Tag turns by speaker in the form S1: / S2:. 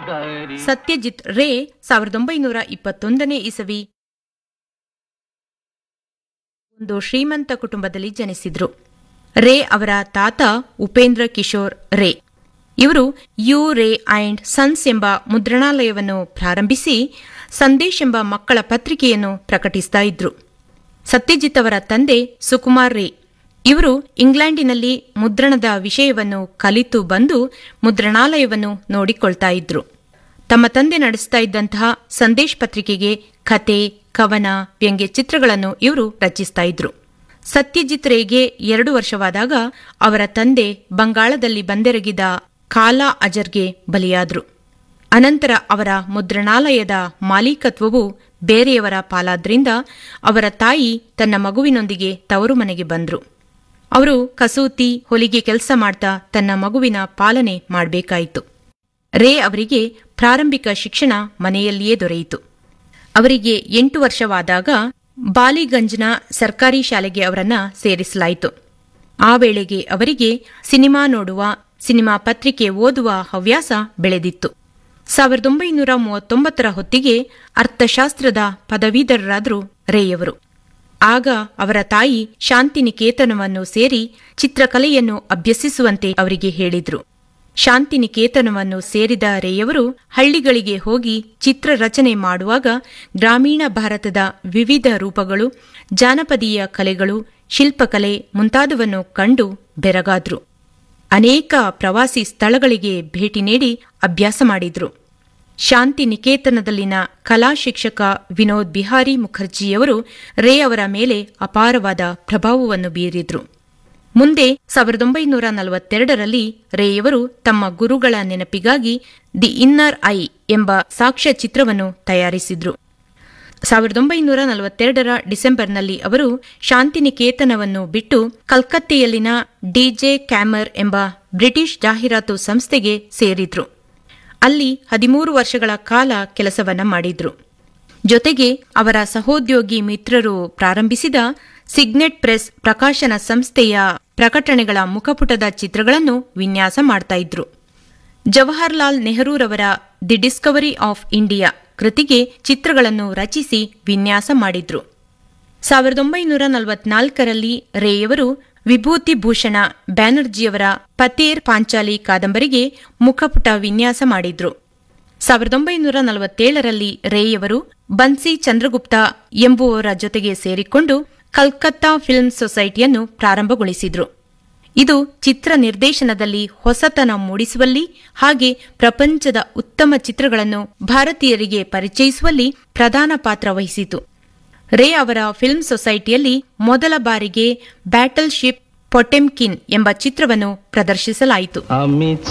S1: ಗರಿ
S2: ಸತ್ಯಜಿತ್ ರೇ ಸಾವಿರದ ಒಂಬೈನೂರ ಇಪ್ಪತ್ತೊಂದನೇ ಇಸವಿ ಒಂದು ಶ್ರೀಮಂತ ಕುಟುಂಬದಲ್ಲಿ ಜನಿಸಿದ್ರು ರೇ ಅವರ ತಾತ ಉಪೇಂದ್ರ ಕಿಶೋರ್ ರೇ ಇವರು ಯು ರೇ ಅಂಡ್ ಸನ್ಸ್ ಎಂಬ ಮುದ್ರಣಾಲಯವನ್ನು ಪ್ರಾರಂಭಿಸಿ ಸಂದೇಶ್ ಎಂಬ ಮಕ್ಕಳ ಪತ್ರಿಕೆಯನ್ನು ಪ್ರಕಟಿಸ್ತಾ ಇದ್ರು ಸತ್ಯಜಿತ್ ಅವರ ತಂದೆ ಸುಕುಮಾರ್ ರೇ ಇವರು ಇಂಗ್ಲೆಂಡಿನಲ್ಲಿ ಮುದ್ರಣದ ವಿಷಯವನ್ನು ಕಲಿತು ಬಂದು ಮುದ್ರಣಾಲಯವನ್ನು ನೋಡಿಕೊಳ್ತಾ ಇದ್ರು ತಮ್ಮ ತಂದೆ ನಡೆಸ್ತಾ ಇದ್ದಂತಹ ಸಂದೇಶ್ ಪತ್ರಿಕೆಗೆ ಕತೆ ಕವನ ವ್ಯಂಗ್ಯ ಚಿತ್ರಗಳನ್ನು ಇವರು ರಚಿಸ್ತಾ ಇದ್ರು ಸತ್ಯಜಿತ್ ರೇಗೆ ಎರಡು ವರ್ಷವಾದಾಗ ಅವರ ತಂದೆ ಬಂಗಾಳದಲ್ಲಿ ಬಂದೆರಗಿದ ಕಾಲಾ ಅಜರ್ಗೆ ಬಲಿಯಾದ್ರು ಅನಂತರ ಅವರ ಮುದ್ರಣಾಲಯದ ಮಾಲೀಕತ್ವವು ಬೇರೆಯವರ ಪಾಲಾದ್ರಿಂದ ಅವರ ತಾಯಿ ತನ್ನ ಮಗುವಿನೊಂದಿಗೆ ತವರು ಮನೆಗೆ ಬಂದ್ರು ಅವರು ಕಸೂತಿ ಹೊಲಿಗೆ ಕೆಲಸ ಮಾಡ್ತಾ ತನ್ನ ಮಗುವಿನ ಪಾಲನೆ ಮಾಡಬೇಕಾಯಿತು ರೇ ಅವರಿಗೆ ಪ್ರಾರಂಭಿಕ ಶಿಕ್ಷಣ ಮನೆಯಲ್ಲಿಯೇ ದೊರೆಯಿತು ಅವರಿಗೆ ಎಂಟು ವರ್ಷವಾದಾಗ ಬಾಲಿಗಂಜ್ನ ಸರ್ಕಾರಿ ಶಾಲೆಗೆ ಅವರನ್ನ ಸೇರಿಸಲಾಯಿತು ಆ ವೇಳೆಗೆ ಅವರಿಗೆ ಸಿನಿಮಾ ನೋಡುವ ಸಿನಿಮಾ ಪತ್ರಿಕೆ ಓದುವ ಹವ್ಯಾಸ ಬೆಳೆದಿತ್ತು ಸಾವಿರದ ಒಂಬೈನೂರ ಮೂವತ್ತೊಂಬತ್ತರ ಹೊತ್ತಿಗೆ ಅರ್ಥಶಾಸ್ತ್ರದ ಪದವೀಧರರಾದರು ರೇಯವರು ಆಗ ಅವರ ತಾಯಿ ಶಾಂತಿನಿಕೇತನವನ್ನು ಸೇರಿ ಚಿತ್ರಕಲೆಯನ್ನು ಅಭ್ಯಸಿಸುವಂತೆ ಅವರಿಗೆ ಹೇಳಿದ್ರು ಶಾಂತಿನಿಕೇತನವನ್ನು ಸೇರಿದ ರೇಯವರು ಹಳ್ಳಿಗಳಿಗೆ ಹೋಗಿ ಚಿತ್ರ ರಚನೆ ಮಾಡುವಾಗ ಗ್ರಾಮೀಣ ಭಾರತದ ವಿವಿಧ ರೂಪಗಳು ಜಾನಪದೀಯ ಕಲೆಗಳು ಶಿಲ್ಪಕಲೆ ಮುಂತಾದವನ್ನು ಕಂಡು ಬೆರಗಾದ್ರು ಅನೇಕ ಪ್ರವಾಸಿ ಸ್ಥಳಗಳಿಗೆ ಭೇಟಿ ನೀಡಿ ಅಭ್ಯಾಸ ಮಾಡಿದ್ರು ಶಾಂತಿ ನಿಕೇತನದಲ್ಲಿನ ಕಲಾ ಶಿಕ್ಷಕ ವಿನೋದ್ ಬಿಹಾರಿ ಮುಖರ್ಜಿಯವರು ರೇ ಅವರ ಮೇಲೆ ಅಪಾರವಾದ ಪ್ರಭಾವವನ್ನು ಬೀರಿದ್ರು ಮುಂದೆ ಸಾವಿರದ ಒಂಬೈನೂರ ನಲವತ್ತೆರಡರಲ್ಲಿ ರೇಯವರು ತಮ್ಮ ಗುರುಗಳ ನೆನಪಿಗಾಗಿ ದಿ ಇನ್ನರ್ ಐ ಎಂಬ ಸಾಕ್ಷ್ಯ ಚಿತ್ರವನ್ನು ತಯಾರಿಸಿದ್ರು ಸಾವಿರದ ಒಂಬೈನೂರ ನಲವತ್ತೆರಡರ ಡಿಸೆಂಬರ್ನಲ್ಲಿ ಅವರು ಶಾಂತಿನಿಕೇತನವನ್ನು ಬಿಟ್ಟು ಕಲ್ಕತ್ತೆಯಲ್ಲಿನ ಡಿಜೆ ಕ್ಯಾಮರ್ ಎಂಬ ಬ್ರಿಟಿಷ್ ಜಾಹೀರಾತು ಸಂಸ್ಥೆಗೆ ಸೇರಿದ್ರು ಅಲ್ಲಿ ಹದಿಮೂರು ವರ್ಷಗಳ ಕಾಲ ಕೆಲಸವನ್ನ ಮಾಡಿದ್ರು ಜೊತೆಗೆ ಅವರ ಸಹೋದ್ಯೋಗಿ ಮಿತ್ರರು ಪ್ರಾರಂಭಿಸಿದ ಸಿಗ್ನೆಟ್ ಪ್ರೆಸ್ ಪ್ರಕಾಶನ ಸಂಸ್ಥೆಯ ಪ್ರಕಟಣೆಗಳ ಮುಖಪುಟದ ಚಿತ್ರಗಳನ್ನು ವಿನ್ಯಾಸ ಮಾಡ್ತಾ ಇದ್ರು ಜವಾಹರ್ಲಾಲ್ ನೆಹರೂರವರ ದಿ ಡಿಸ್ಕವರಿ ಆಫ್ ಇಂಡಿಯಾ ಕೃತಿಗೆ ಚಿತ್ರಗಳನ್ನು ರಚಿಸಿ ವಿನ್ಯಾಸ ಮಾಡಿದ್ರು ಸಾವಿರದ ಒಂಬೈನೂರ ನಲವತ್ನಾಲ್ಕರಲ್ಲಿ ರೇಯವರು ವಿಭೂತಿ ಭೂಷಣ ಬ್ಯಾನರ್ಜಿಯವರ ಪತೇರ್ ಪಾಂಚಾಲಿ ಕಾದಂಬರಿಗೆ ಮುಖಪುಟ ವಿನ್ಯಾಸ ಮಾಡಿದ್ರು ಸಾವಿರದ ಒಂಬೈನೂರ ನಲವತ್ತೇಳರಲ್ಲಿ ರೇಯವರು ಬನ್ಸಿ ಚಂದ್ರಗುಪ್ತ ಎಂಬುವವರ ಜೊತೆಗೆ ಸೇರಿಕೊಂಡು ಕಲ್ಕತ್ತಾ ಫಿಲ್ಮ್ ಸೊಸೈಟಿಯನ್ನು ಪ್ರಾರಂಭಗೊಳಿಸಿದ್ರು ಇದು ಚಿತ್ರ ನಿರ್ದೇಶನದಲ್ಲಿ ಹೊಸತನ ಮೂಡಿಸುವಲ್ಲಿ ಹಾಗೆ ಪ್ರಪಂಚದ ಉತ್ತಮ ಚಿತ್ರಗಳನ್ನು ಭಾರತೀಯರಿಗೆ ಪರಿಚಯಿಸುವಲ್ಲಿ ಪ್ರಧಾನ ಪಾತ್ರ ವಹಿಸಿತು ರೇ ಅವರ ಫಿಲ್ಮ್ ಸೊಸೈಟಿಯಲ್ಲಿ ಮೊದಲ ಬಾರಿಗೆ ಬ್ಯಾಟಲ್ ಶಿಪ್ ಪೊಟೆಮ್ಕಿನ್ ಎಂಬ ಚಿತ್ರವನ್ನು ಪ್ರದರ್ಶಿಸಲಾಯಿತು
S1: ಅಮಿತ್